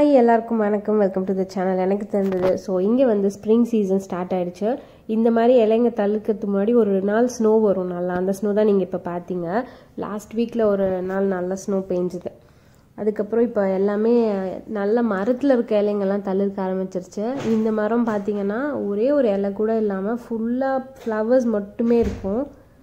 hi எல்லாருக்கும் வணக்கம் welcome to the channel எனக்கு தெரிஞ்சது ஸோ இங்கே வந்து ஸ்ப்ரிங் சீசன் ஸ்டார்ட் ஆயிடுச்சு இந்த மாதிரி இலைங்க தள்ளுக்கிறதுக்கு முன்னாடி ஒரு நாள் ஸ்னோ வரும் நல்லா அந்த ஸ்னோ தான் நீங்கள் இப்போ பார்த்தீங்க லாஸ்ட் வீக்கில் ஒரு நாள் நல்லா ஸ்னோ பெஞ்சுது அதுக்கப்புறம் இப்போ எல்லாமே நல்ல மரத்தில் இருக்க இலைங்கெல்லாம் தள்ளிருக்க ஆரம்பிச்சிருச்சு இந்த மரம் பார்த்தீங்கன்னா ஒரே ஒரு இலை கூட இல்லாமல் ஃபுல்லாக ஃப்ளவர்ஸ் மட்டுமே இருக்கும்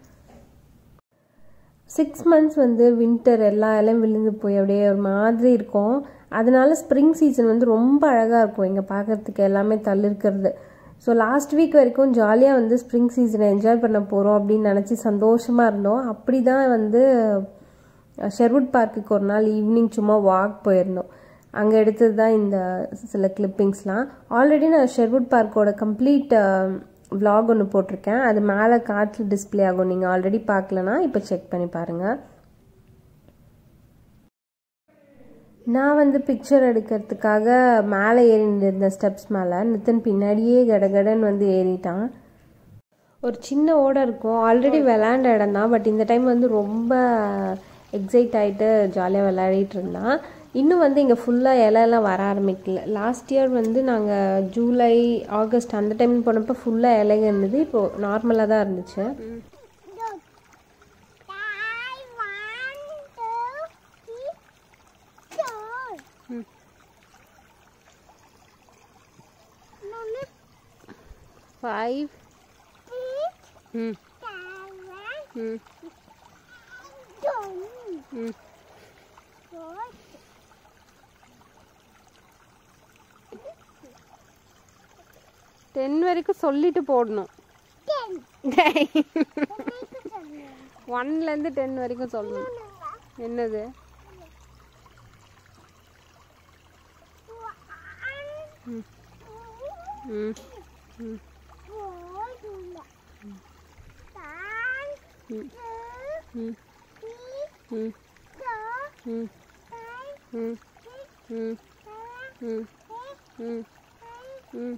சிக்ஸ் மந்த்ஸ் வந்து வின்டர் எல்லா இலையும் விழுந்து போய் அப்படியே ஒரு மாதிரி இருக்கும் அதனால ஸ்ப்ரிங் சீசன் வந்து ரொம்ப அழகாக இருக்கும் இங்கே பார்க்குறதுக்கு எல்லாமே தள்ளிருக்கிறது ஸோ லாஸ்ட் வீக் வரைக்கும் ஜாலியாக வந்து ஸ்ப்ரிங் சீசனை என்ஜாய் பண்ண போகிறோம் அப்படின்னு நினச்சி சந்தோஷமாக இருந்தோம் அப்படி தான் வந்து ஷெர்வுட் பார்க்குக்கு ஒரு நாள் ஈவினிங் சும்மா வாக் போயிருந்தோம் அங்கே எடுத்தது தான் இந்த சில கிளிப்பிங்ஸ்லாம் ஆல்ரெடி நான் ஷெர்வுட் பார்க்கோட கம்ப்ளீட் விலாக் ஒன்று போட்டிருக்கேன் அது மேலே காற்றுல டிஸ்பிளே ஆகும் நீங்கள் ஆல்ரெடி பார்க்கலனா இப்போ செக் பண்ணி பாருங்கள் நான் வந்து பிக்சர் எடுக்கிறதுக்காக மேலே ஏறி இருந்த ஸ்டெப்ஸ் மேலே நித்தன் பின்னாடியே கடகடன் வந்து ஏறிட்டான் ஒரு சின்ன ஓடை இருக்கும் ஆல்ரெடி விளையாண்ட இடம் தான் பட் இந்த டைம் வந்து ரொம்ப எக்ஸைட் ஆகிட்டு ஜாலியாக விளையாடிட்டு இருந்தான் இன்னும் வந்து இங்கே ஃபுல்லாக இலையெல்லாம் வர ஆரம்பிக்கல லாஸ்ட் இயர் வந்து நாங்கள் ஜூலை ஆகஸ்ட் அந்த டைம் போனப்போ ஃபுல்லாக இலைங்க இருந்தது இப்போது நார்மலாக தான் இருந்துச்சு five hmm hmm hmm ten வரைக்கும் சொல்லிட்டு போடணும் ஒன்லேருந்து டென் வரைக்கும் சொல்லணும் என்னது ம் ம் ம் ம் ம் ம் ம் ம் ம் ம் ம் ம்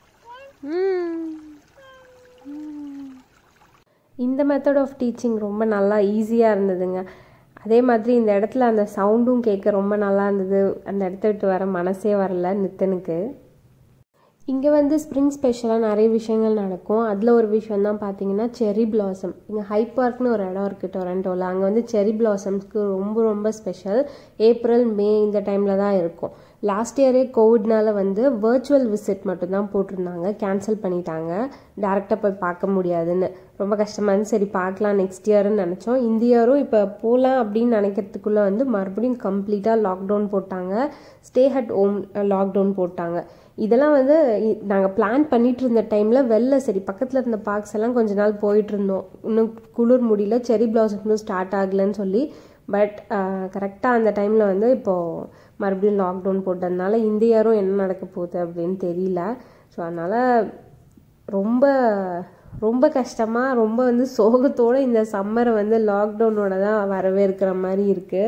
இந்த மெத்தட் ஆஃப் டீச்சிங் ரொம்ப நல்லா ஈஸியாக இருந்ததுங்க அதே மாதிரி இந்த இடத்துல அந்த சவுண்டும் கேட்க ரொம்ப நல்லா இருந்தது அந்த இடத்த விட்டு வர மனசே வரல நித்தனுக்கு இங்கே வந்து ஸ்ப்ரிங் ஸ்பெஷலாக நிறைய விஷயங்கள் நடக்கும் அதில் ஒரு விஷயம் தான் பார்த்தீங்கன்னா செரி பிளாசம் இங்கே ஹை பார்க்னு ஒரு இடம் இருக்குது டொரண்டோவில் அங்கே வந்து செரி பிளாசம்ஸ்க்கு ரொம்ப ரொம்ப ஸ்பெஷல் ஏப்ரல் மே இந்த டைமில் தான் இருக்கும் லாஸ்ட் இயரே கோவிட்னால வந்து வர்ச்சுவல் விசிட் மட்டும்தான் போட்டிருந்தாங்க கேன்சல் பண்ணிட்டாங்க டேரெக்டாக போய் பார்க்க முடியாதுன்னு ரொம்ப கஷ்டமாக இருந்து சரி பார்க்கலாம் நெக்ஸ்ட் இயர்னு நினச்சோம் இந்த இயரும் இப்போ போகலாம் அப்படின்னு நினைக்கிறதுக்குள்ளே வந்து மறுபடியும் கம்ப்ளீட்டாக லாக்டவுன் போட்டாங்க ஸ்டே அட் ஹோம் லாக்டவுன் போட்டாங்க இதெல்லாம் வந்து நாங்கள் பிளான் பண்ணிட்டு இருந்த டைமில் வெளில சரி பக்கத்தில் இருந்த பார்க்ஸ் எல்லாம் கொஞ்ச நாள் போயிட்டு இருந்தோம் இன்னும் குளிர் முடியல செரி பிளாசம்ஸும் ஸ்டார்ட் ஆகலைன்னு சொல்லி பட் கரெக்டாக அந்த டைமில் வந்து இப்போது மறுபடியும் லாக்டவுன் போட்டதுனால இந்த இயரும் என்ன நடக்க போகுது அப்படின்னு தெரியல ஸோ அதனால் ரொம்ப ரொம்ப கஷ்டமாக ரொம்ப வந்து சோகத்தோடு இந்த சம்மரை வந்து லாக்டவுனோட தான் வரவேற்கிற மாதிரி இருக்குது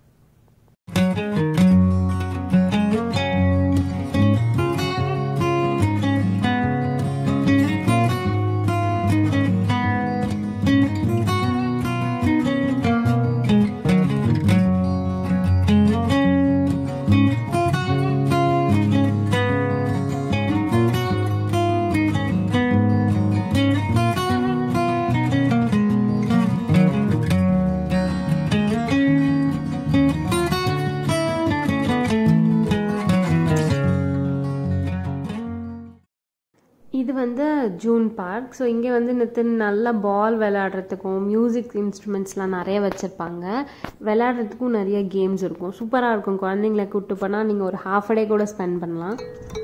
இது வந்து ஜூன் பார்க் ஸோ இங்கே வந்து நித்தின் நல்லா பால் விளையாடுறதுக்கும் மியூசிக் இன்ஸ்ட்ருமெண்ட்ஸ்லாம் நிறைய வச்சுருப்பாங்க விளையாடுறதுக்கும் நிறைய கேம்ஸ் இருக்கும் சூப்பராக இருக்கும் குழந்தைங்கள கூப்பிட்டு போனால் நீங்கள் ஒரு ஹாஃப் டே கூட ஸ்பெண்ட் பண்ணலாம்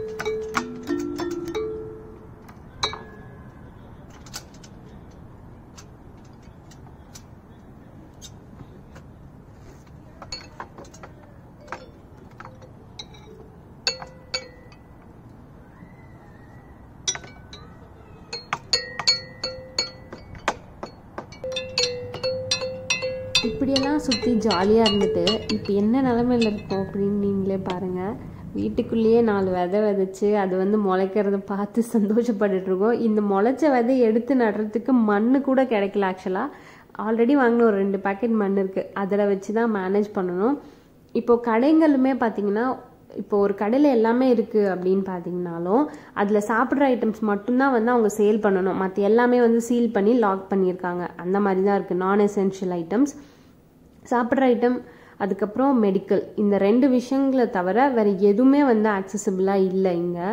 இப்படியெல்லாம் சுற்றி ஜாலியாக இருந்துட்டு இப்போ என்ன நிலமையில் இருக்கோம் அப்படின்னு நீங்களே பாருங்கள் வீட்டுக்குள்ளேயே நாலு விதை விதைச்சு அது வந்து முளைக்கிறத பார்த்து சந்தோஷப்பட்டுட்ருக்கோம் இந்த முளைச்ச விதை எடுத்து நடுறதுக்கு மண் கூட கிடைக்கல ஆக்சுவலாக ஆல்ரெடி வாங்கின ஒரு ரெண்டு பேக்கெட் மண் இருக்குது அதில் வச்சு தான் மேனேஜ் பண்ணணும் இப்போ கடைங்களுமே பார்த்தீங்கன்னா இப்போ ஒரு கடையில் எல்லாமே இருக்குது அப்படின்னு பார்த்தீங்கனாலும் அதில் சாப்பிட்ற ஐட்டம்ஸ் மட்டும்தான் வந்து அவங்க சேல் பண்ணணும் மற்ற எல்லாமே வந்து சீல் பண்ணி லாக் பண்ணியிருக்காங்க அந்த மாதிரி தான் இருக்குது நான் எசென்ஷியல் ஐட்டம்ஸ் சாப்பிட்ற ஐட்டம் அதுக்கப்புறம் மெடிக்கல் இந்த ரெண்டு விஷயங்களை தவிர வேறு எதுவுமே வந்து ஆக்சசிபிளாக இல்லை இங்கே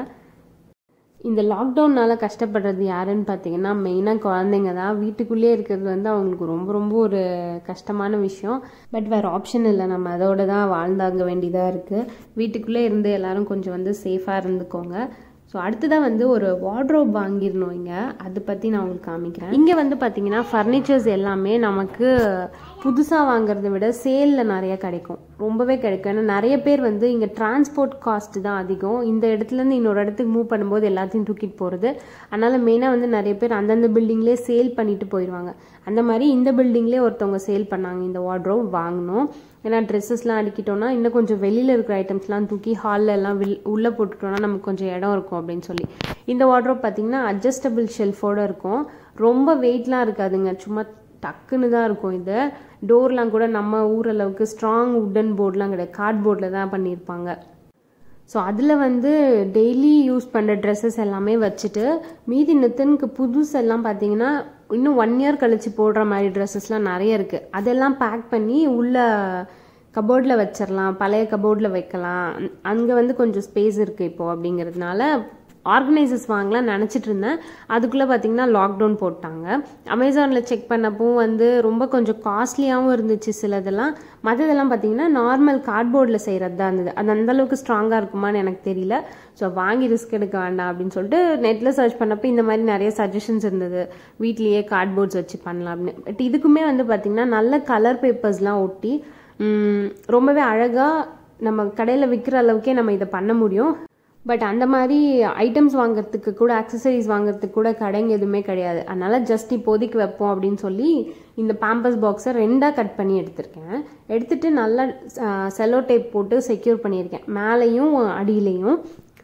இந்த லாக்டவுன்னால கஷ்டப்படுறது யாருன்னு பார்த்தீங்கன்னா மெயினாக குழந்தைங்க தான் வீட்டுக்குள்ளேயே இருக்கிறது வந்து அவங்களுக்கு ரொம்ப ரொம்ப ஒரு கஷ்டமான விஷயம் பட் வேறு ஆப்ஷன் இல்லை நம்ம அதோட தான் வாழ்ந்தாங்க வேண்டியதாக இருக்குது வீட்டுக்குள்ளே இருந்து எல்லாரும் கொஞ்சம் வந்து சேஃபாக இருந்துக்கோங்க ஸோ அடுத்ததாக வந்து ஒரு வார்ட்ரோப் வாங்கிடணும் இங்கே அதை பற்றி நான் உங்களுக்கு காமிக்கிறேன் இங்கே வந்து பார்த்தீங்கன்னா ஃபர்னிச்சர்ஸ் எல்லாமே நமக்கு புதுசாக வாங்குறத விட சேலில் நிறைய கிடைக்கும் ரொம்பவே கிடைக்கும் ஏன்னா நிறைய பேர் வந்து இங்கே டிரான்ஸ்போர்ட் காஸ்ட் தான் அதிகம் இந்த இடத்துலேருந்து இன்னொரு இடத்துக்கு மூவ் பண்ணும்போது எல்லாத்தையும் தூக்கிட்டு போகிறது அதனால் மெயினாக வந்து நிறைய பேர் அந்தந்த பில்டிங்லேயே சேல் பண்ணிட்டு போயிடுவாங்க அந்த மாதிரி இந்த பில்டிங்லேயே ஒருத்தவங்க சேல் பண்ணாங்க இந்த வார்ட்ரோப் வாங்கினோம் ஏன்னா ட்ரெஸ்ஸஸ்லாம் அடிக்கிட்டோம்னா இன்னும் கொஞ்சம் வெளியில் இருக்கிற ஐட்டம்ஸ்லாம் தூக்கி ஹாலில் எல்லாம் வில் உள்ளே போட்டுட்டோம்னா நமக்கு கொஞ்சம் இடம் இருக்கும் அப்படின்னு சொல்லி இந்த வார்ட்ரோப் பார்த்தீங்கன்னா அட்ஜஸ்டபிள் ஷெல்ஃபோடு இருக்கும் ரொம்ப வெயிட்லாம் இருக்காதுங்க சும்மா டக்குன்னு தான் இருக்கும் இது டோர்லாம் கூட நம்ம ஊர் அளவுக்கு ஸ்ட்ராங் உட்டன் போர்ட்லாம் கிடையாது கார்ட் போர்டில் தான் பண்ணியிருப்பாங்க ஸோ அதில் வந்து டெய்லி யூஸ் பண்ணுற ட்ரெஸ்ஸஸ் எல்லாமே வச்சுட்டு மீதி நித்தனுக்கு புதுசெல்லாம் பார்த்தீங்கன்னா இன்னும் ஒன் இயர் கழிச்சு போடுற மாதிரி ட்ரெஸ்ஸஸ்லாம் நிறைய இருக்குது அதெல்லாம் பேக் பண்ணி உள்ள கபோர்டில் வச்சிடலாம் பழைய கபோர்டில் வைக்கலாம் அங்கே வந்து கொஞ்சம் ஸ்பேஸ் இருக்குது இப்போது அப்படிங்கிறதுனால ஆர்கனைசர்ஸ் வாங்கலாம் நினச்சிட்டு இருந்தேன் அதுக்குள்ளே பார்த்தீங்கன்னா லாக்டவுன் போட்டாங்க அமேசானில் செக் பண்ணப்போ வந்து ரொம்ப கொஞ்சம் காஸ்ட்லியாகவும் இருந்துச்சு சிலதெல்லாம் மற்றதெல்லாம் பார்த்தீங்கன்னா நார்மல் கார்ட்போர்டில் செய்கிறது தான் இருந்தது அது அந்தளவுக்கு ஸ்ட்ராங்காக இருக்குமான்னு எனக்கு தெரியல ஸோ வாங்கி ரிஸ்க் எடுக்க வேண்டாம் அப்படின்னு சொல்லிட்டு நெட்டில் சர்ச் பண்ணப்போ இந்த மாதிரி நிறைய சஜஷன்ஸ் இருந்தது வீட்லேயே கார்ட்போர்ட்ஸ் வச்சு பண்ணலாம் அப்படின்னு பட் இதுக்குமே வந்து பார்த்தீங்கன்னா நல்ல கலர் பேப்பர்ஸ்லாம் ஒட்டி ரொம்பவே அழகாக நம்ம கடையில் விற்கிற அளவுக்கே நம்ம இதை பண்ண முடியும் பட் அந்த மாதிரி ஐட்டம்ஸ் வாங்குறதுக்கு கூட அக்சசரிஸ் வாங்குறதுக்கு கூட கடைங்க எதுவுமே கிடையாது அதனால ஜஸ்ட் இப்போதைக்கு வைப்போம் அப்படின்னு சொல்லி இந்த பேம்பஸ் பாக்ஸை ரெண்டாக கட் பண்ணி எடுத்திருக்கேன் எடுத்துட்டு நல்லா செலோ டேப் போட்டு செக்யூர் பண்ணியிருக்கேன் மேலேயும் அடியிலையும்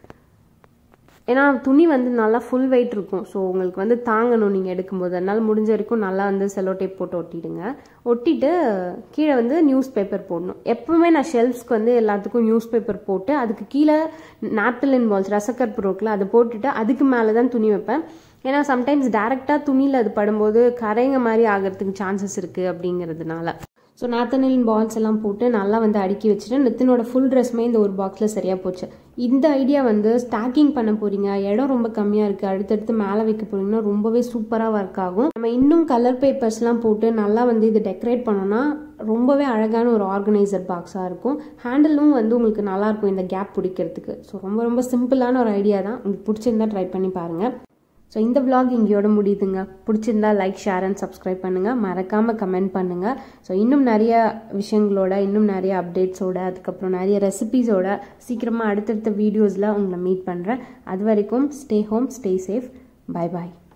ஏன்னா துணி வந்து நல்லா ஃபுல் வெயிட் இருக்கும் ஸோ உங்களுக்கு வந்து தாங்கணும் நீங்கள் எடுக்கும்போது அதனால் முடிஞ்ச வரைக்கும் நல்லா வந்து செலோ டேப் போட்டு ஒட்டிடுங்க ஒட்டிட்டு கீழே வந்து நியூஸ் பேப்பர் போடணும் எப்பவுமே நான் ஷெல்ஃப்ஸ்க்கு வந்து எல்லாத்துக்கும் நியூஸ் பேப்பர் போட்டு அதுக்கு கீழே நாப்தலின் பால்ஸ் ரசக்கற்பு ரோக்கில் அதை போட்டுட்டு அதுக்கு மேலே தான் துணி வைப்பேன் ஏன்னா சம்டைம்ஸ் டேரெக்டாக துணியில் அது படும்போது கரைங்க மாதிரி ஆகிறதுக்கு சான்சஸ் இருக்குது அப்படிங்கிறதுனால ஸோ நாத்தனில் பால்ஸ் எல்லாம் போட்டு நல்லா வந்து அடுக்கி வச்சுட்டு நித்தினோட ஃபுல் ட்ரெஸ்மே இந்த ஒரு பாக்ஸில் சரியாக போச்சு இந்த ஐடியா வந்து ஸ்டாக்கிங் பண்ண போகிறீங்க இடம் ரொம்ப கம்மியாக இருக்குது அடுத்தடுத்து மேலே வைக்க போகிறீங்கன்னா ரொம்பவே சூப்பராக ஒர்க் ஆகும் நம்ம இன்னும் கலர் பேப்பர்ஸ்லாம் போட்டு நல்லா வந்து இது டெக்கரேட் பண்ணோன்னா ரொம்பவே அழகான ஒரு ஆர்கனைசர் பாக்ஸாக இருக்கும் ஹேண்டிலும் வந்து உங்களுக்கு நல்லாயிருக்கும் இந்த கேப் பிடிக்கிறதுக்கு ஸோ ரொம்ப ரொம்ப சிம்பிளான ஒரு ஐடியா தான் உங்களுக்கு பிடிச்சிருந்தா ட்ரை பண்ணி பாருங்கள் ஸோ இந்த vlog இங்கேயோட முடியுதுங்க பிடிச்சிருந்தா லைக் ஷேர் அண்ட் சப்ஸ்கிரைப் பண்ணுங்கள் மறக்காமல் கமெண்ட் பண்ணுங்கள் ஸோ இன்னும் நிறைய விஷயங்களோட இன்னும் நிறைய அப்டேட்ஸோட அதுக்கப்புறம் நிறைய ரெசிபீஸோட சீக்கிரமாக அடுத்தடுத்த வீடியோஸில் உங்களை மீட் பண்ணுறேன் அது வரைக்கும் stay home stay safe bye பாய்